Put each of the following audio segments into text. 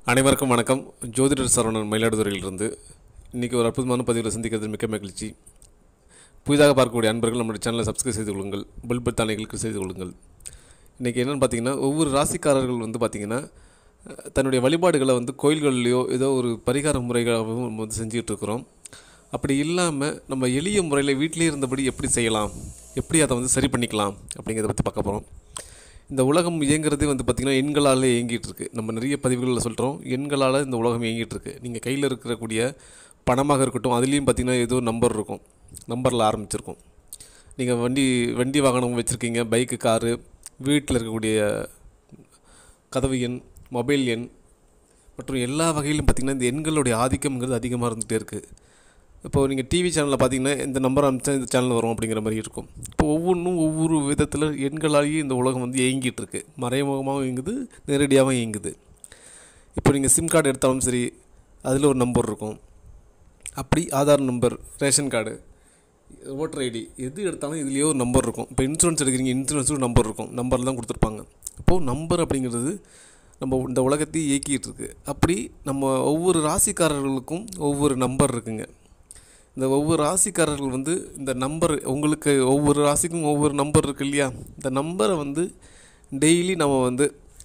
அனைவருக்கும் வணக்கம் ஜோதிடர் சரவணன் மயிலாடுதுறையிலிருந்து இன்றைக்கி ஒரு அற்புதமான பதிவில் சந்திக்கிறது மிக்க மகிழ்ச்சி புதிதாக பார்க்கக்கூடிய அன்பர்கள் நம்மளுடைய சேனலை சப்ஸ்கிரைப் செய்து கொள்ளுங்கள் பில் பத்தானைகளுக்கு செய்து கொள்ளுங்கள் இன்றைக்கி என்னென்னு பார்த்தீங்கன்னா ஒவ்வொரு ராசிக்காரர்கள் வந்து பார்த்திங்கன்னா அஹ், தன்னுடைய வழிபாடுகளை வந்து கோயில்கள்லையோ ஏதோ ஒரு பரிகார முறைகளாகவும் நம்ம வந்து செஞ்சுக்கிட்டு இருக்கிறோம் அப்படி இல்லாமல் நம்ம எளிய முறையில் வீட்டிலே இருந்தபடி எப்படி செய்யலாம் எப்படி அதை வந்து சரி பண்ணிக்கலாம் அப்படிங்கிறத பற்றி பார்க்க போகிறோம் இந்த உலகம் இயங்குறதே வந்து பார்த்திங்கன்னா எண்களால் இயங்கிட்டு இருக்கு நம்ம நிறைய பதிவுகளில் சொல்கிறோம் எண்களால் இந்த உலகம் இயங்கிட்டு இருக்கு நீங்கள் கையில் இருக்கக்கூடிய பணமாக இருக்கட்டும் அதுலேயும் பார்த்திங்கன்னா ஏதோ நம்பர் இருக்கும் நம்பரில் ஆரம்பிச்சிருக்கும் நீங்கள் வண்டி வண்டி வாகனம் வச்சுருக்கீங்க பைக்கு காரு வீட்டில் இருக்கக்கூடிய கதவு எண் மொபைல் எண் மற்றும் எல்லா வகையிலும் பார்த்திங்கன்னா இந்த எண்களுடைய ஆதிக்கம்ங்கிறது அதிகமாக இருந்துகிட்டே இருக்குது இப்போ நீங்கள் டிவி சேனலில் பார்த்தீங்கன்னா இந்த நம்பர் அனுப்பிச்சா இந்த சேனல் வரும் அப்படிங்கிற மாதிரி இருக்கும் இப்போ ஒவ்வொன்றும் ஒவ்வொரு விதத்தில் எண்களாலேயே இந்த உலகம் வந்து இயங்கிட்டு இருக்கு மறைமுகமாகவும் இயங்குது நேரடியாகவும் இயங்குது இப்போ நீங்கள் சிம் கார்டு எடுத்தாலும் சரி அதில் ஒரு நம்பர் இருக்கும் அப்படி Aadhaar number ration card voter ID எது எடுத்தாலும் இதுலேயே ஒரு நம்பர் இருக்கும் இப்போ இன்சூரன்ஸ் எடுக்கிறீங்க இன்சூரன்ஸும் நம்பர் இருக்கும் நம்பர் தான் கொடுத்துருப்பாங்க இப்போது நம்பர் அப்படிங்கிறது நம்ம இந்த உலகத்தையே இயக்கிட்டு இருக்கு அப்படி நம்ம ஒவ்வொரு ராசிக்காரர்களுக்கும் ஒவ்வொரு நம்பர் இருக்குங்க இந்த ஒவ்வொரு ராசிக்காரர்கள் வந்து இந்த நம்பர் உங்களுக்கு ஒவ்வொரு ராசிக்கும் ஒவ்வொரு நம்பர் இருக்கு இல்லையா இந்த நம்பரை வந்து டெய்லி நம்ம வந்து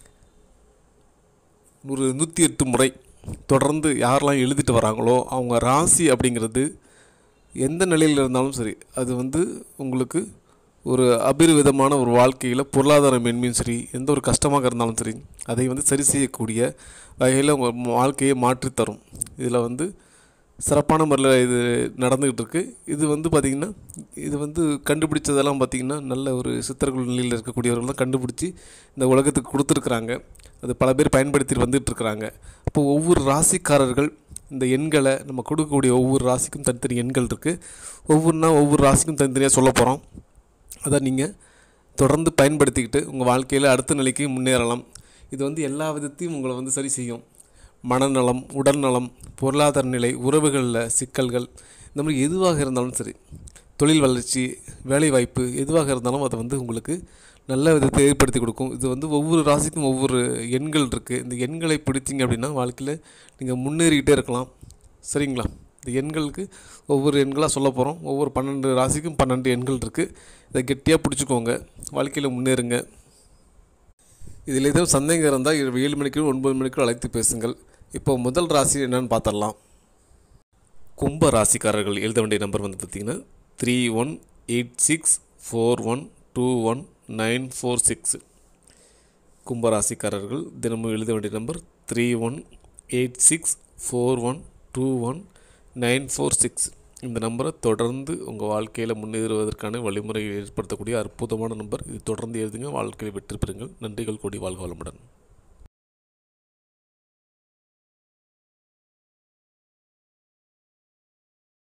ஒரு நூற்றி எட்டு முறை தொடர்ந்து யாரெல்லாம் எழுதிட்டு வராங்களோ அவங்க ராசி அப்படிங்கிறது எந்த நிலையில் இருந்தாலும் சரி அது வந்து உங்களுக்கு ஒரு அபிர்விதமான ஒரு வாழ்க்கையில் பொருளாதார மேன்மையும் சரி எந்த ஒரு கஷ்டமாக இருந்தாலும் சரி அதை வந்து சரி செய்யக்கூடிய வகையில் உங்கள் வாழ்க்கையை மாற்றித் தரும் இதில் வந்து சிறப்பான முறையில் இது நடந்துக்கிட்டு இருக்கு இது வந்து பார்த்திங்கன்னா இது வந்து கண்டுபிடிச்சதெல்லாம் பார்த்திங்கன்னா நல்ல ஒரு சித்தர்கள் நிலையில் இருக்கக்கூடியவர்கள் தான் கண்டுபிடிச்சி இந்த உலகத்துக்கு கொடுத்துருக்குறாங்க அது பல பேர் பயன்படுத்திட்டு வந்துட்டு இருக்கிறாங்க அப்போ ஒவ்வொரு ராசிக்காரர்கள் இந்த எண்களை நம்ம கொடுக்கக்கூடிய ஒவ்வொரு ராசிக்கும் தனித்தனி எண்கள் இருக்குது ஒவ்வொன்றா ஒவ்வொரு ராசிக்கும் தனித்தனியாக சொல்ல போகிறோம் அதை நீங்கள் தொடர்ந்து பயன்படுத்திக்கிட்டு உங்கள் வாழ்க்கையில் அடுத்த நிலைக்கு முன்னேறலாம் இது வந்து எல்லா விதத்தையும் உங்களை வந்து சரி செய்யும் மனநலம் உடல்நலம் பொருளாதார நிலை உறவுகளில் சிக்கல்கள் இந்த மாதிரி எதுவாக இருந்தாலும் சரி தொழில் வளர்ச்சி வேலைவாய்ப்பு எதுவாக இருந்தாலும் அதை வந்து உங்களுக்கு நல்ல விதத்தை ஏற்படுத்தி கொடுக்கும் இது வந்து ஒவ்வொரு ராசிக்கும் ஒவ்வொரு எண்கள் இருக்குது இந்த எண்களை பிடிச்சிங்க அப்படின்னா வாழ்க்கையில் நீங்கள் முன்னேறிக்கிட்டே இருக்கலாம் சரிங்களா இந்த எண்களுக்கு ஒவ்வொரு எண்களாக சொல்ல போகிறோம் ஒவ்வொரு பன்னெண்டு ராசிக்கும் பன்னெண்டு எண்கள் இருக்குது இதை கெட்டியாக பிடிச்சிக்கோங்க வாழ்க்கையில் முன்னேறுங்க இதில் எதுவும் சந்தேகம் இருந்தால் இரவு ஏழு மணிக்கு ஒன்பது மணிக்கு அழைத்து பேசுங்கள் இப்போ முதல் ராசி என்னன்னு பார்த்துடலாம் கும்ப ராசிக்காரர்கள் எழுத வேண்டிய நம்பர் வந்து பார்த்திங்கன்னா three one eight six four one two one nine four six கும்ப ராசிக்காரர்கள் தினமும் எழுத வேண்டிய number three one eight six four one two one nine four six இந்த நம்பரை தொடர்ந்து உங்கள் வாழ்க்கையில் முன்னேறுவதற்கான வழிமுறையை ஏற்படுத்தக்கூடிய அற்புதமான நம்பர் இது தொடர்ந்து எழுதுங்க வாழ்க்கையில் வெற்றி பெறுங்கள் நன்றிகள் கூடி வாழ்க வளமுடன்